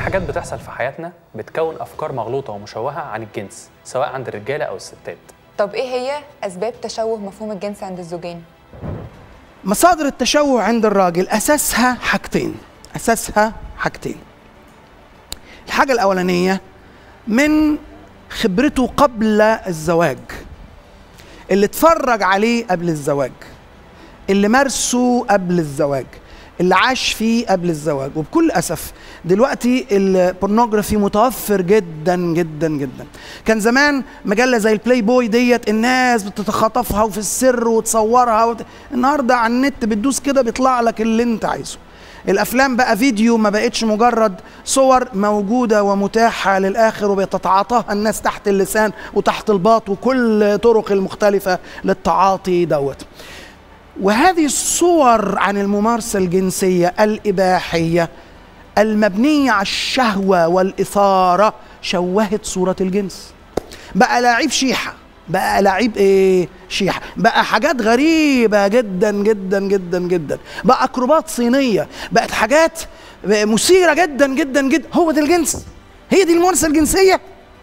حاجات بتحصل في حياتنا بتكون افكار مغلوطه ومشوهه عن الجنس سواء عند الرجاله او الستات طب ايه هي اسباب تشوه مفهوم الجنس عند الزوجين مصادر التشوه عند الراجل اساسها حاجتين اساسها حاجتين الحاجه الاولانيه من خبرته قبل الزواج اللي اتفرج عليه قبل الزواج اللي مارسه قبل الزواج اللي عاش فيه قبل الزواج وبكل اسف دلوقتي البورنوجرافي متوفر جدا جدا جدا كان زمان مجله زي البلاي بوي ديت الناس بتتخطفها وفي السر وتصورها وت... النهارده على النت بتدوس كده بيطلع لك اللي انت عايزه الافلام بقى فيديو ما بقتش مجرد صور موجوده ومتاحه للاخر وبتتعاطاها الناس تحت اللسان وتحت الباط وكل طرق المختلفه للتعاطي دوت وهذه الصور عن الممارسه الجنسيه الاباحيه المبنيه على الشهوه والاثاره شوهت صوره الجنس بقى لعيب شيحه بقى لعيب ايه شيحه بقى حاجات غريبه جدا جدا جدا جدا بقى اكروبات صينيه بقت حاجات مثيره جدا جدا جدا هو ده الجنس هي دي الممارسه الجنسيه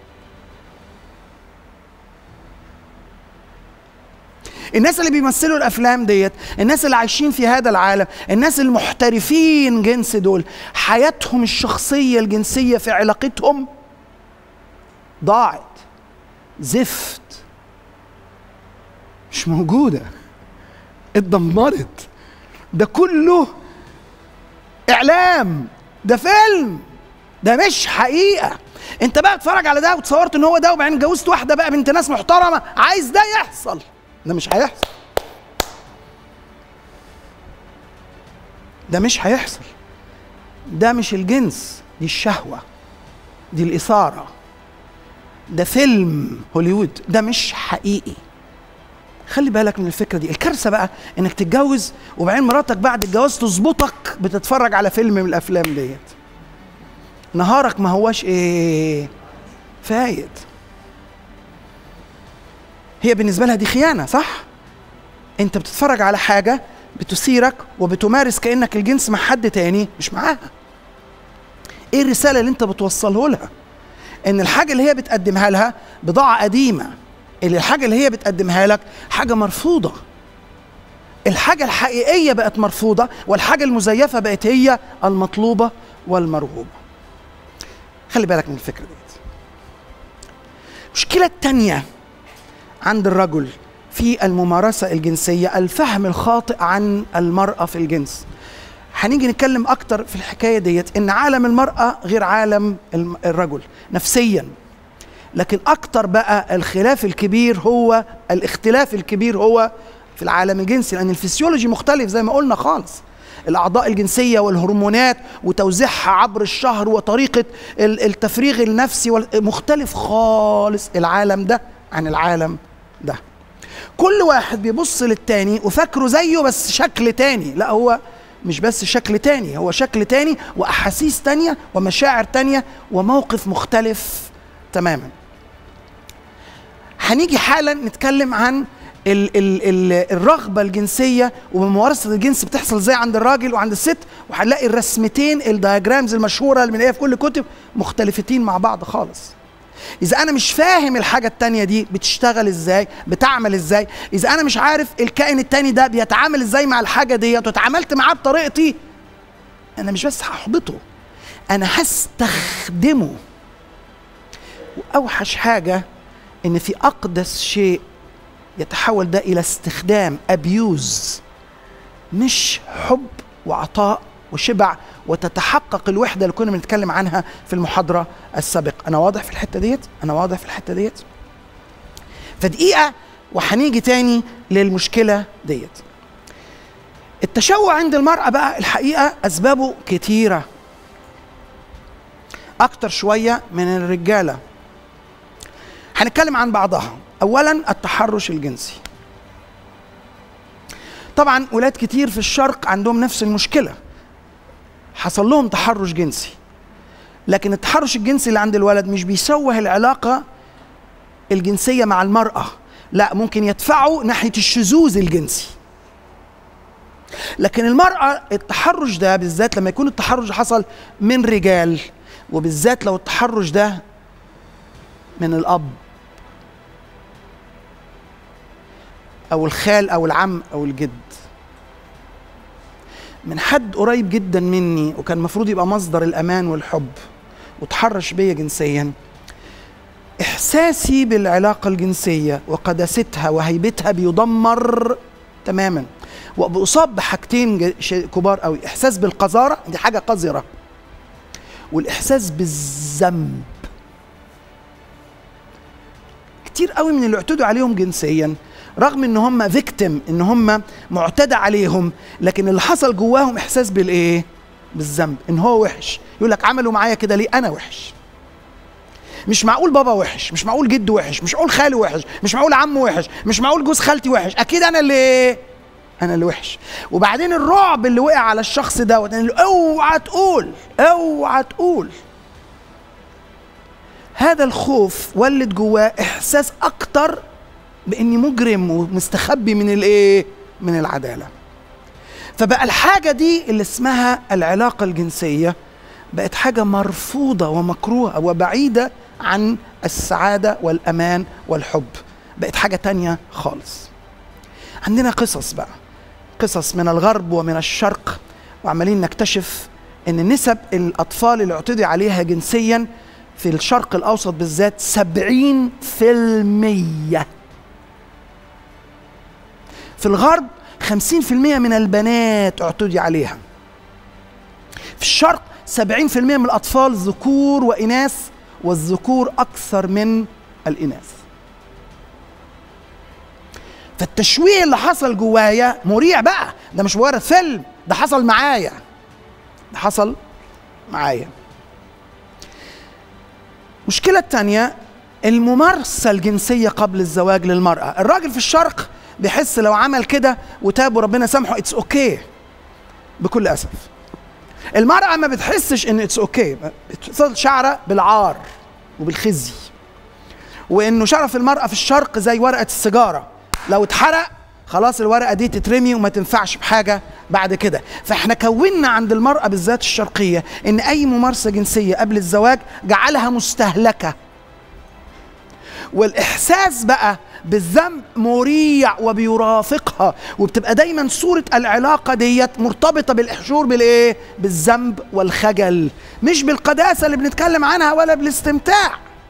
الناس اللي بيمثلوا الافلام ديت الناس اللي عايشين في هذا العالم الناس المحترفين جنس دول حياتهم الشخصيه الجنسيه في علاقتهم ضاعت زفت مش موجوده اتدمرت ده كله اعلام ده فيلم ده مش حقيقه انت بقى اتفرج على ده وتصورت ان هو ده وبعدين اتجوزت واحده بقى بنت ناس محترمه عايز ده يحصل ده مش هيحصل ده مش هيحصل ده مش الجنس دي الشهوه دي الاثاره ده فيلم هوليوود ده مش حقيقي خلي بالك من الفكره دي الكارثه بقى انك تتجوز وبعدين مراتك بعد الجواز تظبطك بتتفرج على فيلم من الافلام ديت نهارك ما هواش ايه فايد هي بالنسبه لها دي خيانه صح انت بتتفرج على حاجه بتثيرك وبتمارس كانك الجنس مع حد تاني مش معاها ايه الرساله اللي انت بتوصله لها ان الحاجه اللي هي بتقدمها لها بضاعه قديمه اللي الحاجه اللي هي بتقدمها لك حاجه مرفوضه الحاجه الحقيقيه بقت مرفوضه والحاجه المزيفه بقت هي المطلوبه والمرغوبه خلي بالك من الفكره ديت المشكله الثانيه عند الرجل في الممارسه الجنسيه الفهم الخاطئ عن المراه في الجنس هنيجي نتكلم اكتر في الحكايه ديت ان عالم المراه غير عالم الرجل نفسيا لكن اكتر بقى الخلاف الكبير هو الاختلاف الكبير هو في العالم الجنسي لان الفسيولوجي مختلف زي ما قلنا خالص الاعضاء الجنسيه والهرمونات وتوزيعها عبر الشهر وطريقه التفريغ النفسي مختلف خالص العالم ده عن العالم ده كل واحد بيبص للتاني وفاكره زيه بس شكل تاني لا هو مش بس شكل تاني هو شكل تاني واحاسيس تانيه ومشاعر تانيه وموقف مختلف تماما هنيجي حالا نتكلم عن ال ال ال الرغبة الجنسية وممارسة الجنس بتحصل ازاي عند الراجل وعند الست وهنلاقي الرسمتين الدياجرامز المشهورة اللي بنلاقيها في كل الكتب مختلفتين مع بعض خالص إذا أنا مش فاهم الحاجة التانية دي بتشتغل ازاي بتعمل ازاي إذا أنا مش عارف الكائن التاني ده بيتعامل ازاي مع الحاجة ديت وتعاملت معاه بطريقتي أنا مش بس هحبطه أنا هستخدمه وأوحش حاجة إن في أقدس شيء يتحول ده الى استخدام ابيوز مش حب وعطاء وشبع وتتحقق الوحده اللي كنا بنتكلم عنها في المحاضره السابقه انا واضح في الحته ديت انا واضح في الحته ديت فدقيقه وهنيجي تاني للمشكله ديت التشوع عند المراه بقى الحقيقه اسبابه كتيره اكتر شويه من الرجاله هنتكلم عن بعضها اولا التحرش الجنسي طبعا ولاد كتير في الشرق عندهم نفس المشكله حصل لهم تحرش جنسي لكن التحرش الجنسي اللي عند الولد مش بيسوه العلاقه الجنسيه مع المراه لا ممكن يدفعه ناحيه الشذوذ الجنسي لكن المراه التحرش ده بالذات لما يكون التحرش حصل من رجال وبالذات لو التحرش ده من الاب او الخال او العم او الجد من حد قريب جدا مني وكان المفروض يبقى مصدر الامان والحب وتحرش بيا جنسيا احساسي بالعلاقه الجنسيه وقداستها وهيبتها بيدمر تماما وبأصاب بحاجتين ج- ش- كبار قوي احساس بالقذاره دي حاجه قذره والاحساس بالذنب كتير قوي من اللي اعتدوا عليهم جنسيا رغم ان هم فيكتم ان هم معتدى عليهم لكن اللي حصل جواهم احساس بالايه بالذنب ان هو وحش يقول لك عملوا معايا كده ليه انا وحش مش معقول بابا وحش مش معقول جد وحش مش معقول خالي وحش مش معقول عم وحش مش معقول جوز خالتي وحش اكيد انا اللي ايه انا اللي وحش وبعدين الرعب اللي وقع على الشخص دوت إن اوعى تقول اوعى تقول هذا الخوف ولد جواه احساس اكتر باني مجرم ومستخبي من الايه من العداله فبقى الحاجه دي اللي اسمها العلاقه الجنسيه بقت حاجه مرفوضه ومكروهه وبعيده عن السعاده والامان والحب بقت حاجه تانية خالص عندنا قصص بقى قصص من الغرب ومن الشرق وعمالين نكتشف ان نسب الاطفال اللي اعتدي عليها جنسيا في الشرق الاوسط بالذات 70% في الغرب 50% من البنات اعتدي عليها في الشرق 70% من الأطفال ذكور وإناث والذكور أكثر من الإناث فالتشويه اللي حصل جوايا مريع بقى ده مش مجرد فيلم ده حصل معايا ده حصل معايا المشكلة التانية الممارسة الجنسية قبل الزواج للمرأة الراجل في الشرق بيحس لو عمل كده وتاب وربنا سامحه اتس اوكي okay. بكل اسف المرأة ما بتحسش ان اتس اوكي بتصل شعرة بالعار وبالخزي وانه شرف المرأة في الشرق زي ورقة السيجارة لو اتحرق خلاص الورقة دي تترمي وما تنفعش بحاجة بعد كده فاحنا كونا عند المرأة بالذات الشرقية ان اي ممارسة جنسية قبل الزواج جعلها مستهلكة والاحساس بقى بالذنب مريع وبيرافقها وبتبقى دايما صورة العلاقة ديت مرتبطة بالإحشور بالإيه؟ بالذنب والخجل مش بالقداسة اللي بنتكلم عنها ولا بالاستمتاع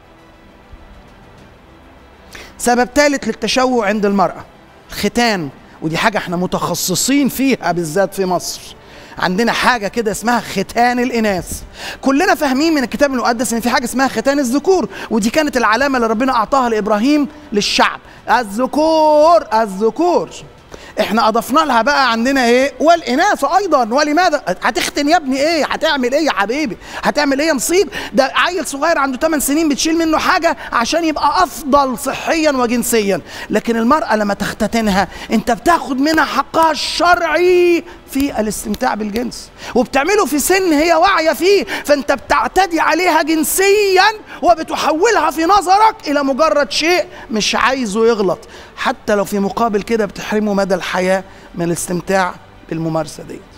سبب ثالث للتشوه عند المرأة الختان ودي حاجة احنا متخصصين فيها بالذات في مصر عندنا حاجة كده اسمها ختان الإناث كلنا فاهمين من الكتاب المقدس إن في حاجة اسمها ختان الذكور ودي كانت العلامة اللي ربنا أعطاها لإبراهيم للشعب الذكور الذكور احنا اضفنا لها بقى عندنا ايه والاناث ايضا ولماذا هتختن يا ابني ايه هتعمل ايه يا حبيبي هتعمل ايه يا مصيب ده عيل صغير عنده 8 سنين بتشيل منه حاجه عشان يبقى افضل صحيا وجنسيا لكن المراه لما تختتنها انت بتاخد منها حقها الشرعي في الاستمتاع بالجنس وبتعمله في سن هي واعيه فيه فانت بتعتدي عليها جنسيا وبتحولها في نظرك الى مجرد شيء مش عايزه يغلط حتى لو في مقابل كده بتحرمه مدى الحياه من الاستمتاع بالممارسه دي